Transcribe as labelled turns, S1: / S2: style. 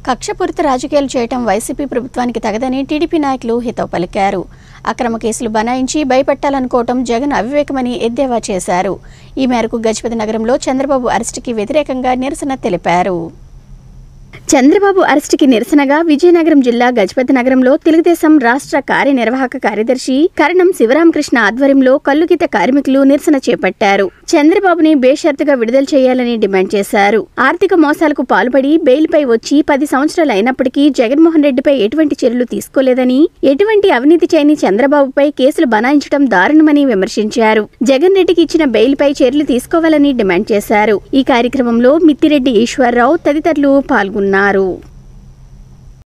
S1: కక్షపూరిత రాజకీయాలు చేయటం వైసీపీ ప్రభుత్వానికి తగదని టీడీపీ నాయకులు హితవు పలికారు అక్రమ కేసులు బనాయించి భయపెట్టాలనుకోవటం జగన్ అవివేకమని ఎద్దేవా చేశారు ఈ మేరకు గజపతి నగరంలో చంద్రబాబు అరెస్టుకి వ్యతిరేకంగా నిరసన తెలిపారు చంద్రబాబు అరెస్టుకి నిరసనగా విజయనగరం జిల్లా గజపతి నగరంలో తెలుగుదేశం రాష్ట్ర కార్యనిర్వాహక కార్యదర్శి కరణం శివరామకృష్ణ ఆధ్వర్యంలో కల్లుగీత కార్మికులు నిరసన చేపట్టారు చంద్రబాబుని బేషరతుగా విడుదల చేయాలని డిమాండ్ చేశారు ఆర్థిక మోసాలకు పాల్పడి బెయిల్పై వచ్చి పది సంవత్సరాలు అయినప్పటికీ జగన్మోహన్ రెడ్డిపై ఎటువంటి చర్యలు తీసుకోలేదని ఎటువంటి అవినీతి చేయని చంద్రబాబుపై కేసులు బనాయించడం దారుణమని విమర్శించారు జగన్ రెడ్డికి ఇచ్చిన బెయిల్పై చర్యలు తీసుకోవాలని డిమాండ్ చేశారు ఈ కార్యక్రమంలో మిత్తిరెడ్డి ఈశ్వరరావు తదితరులు పాల్గొన్నారు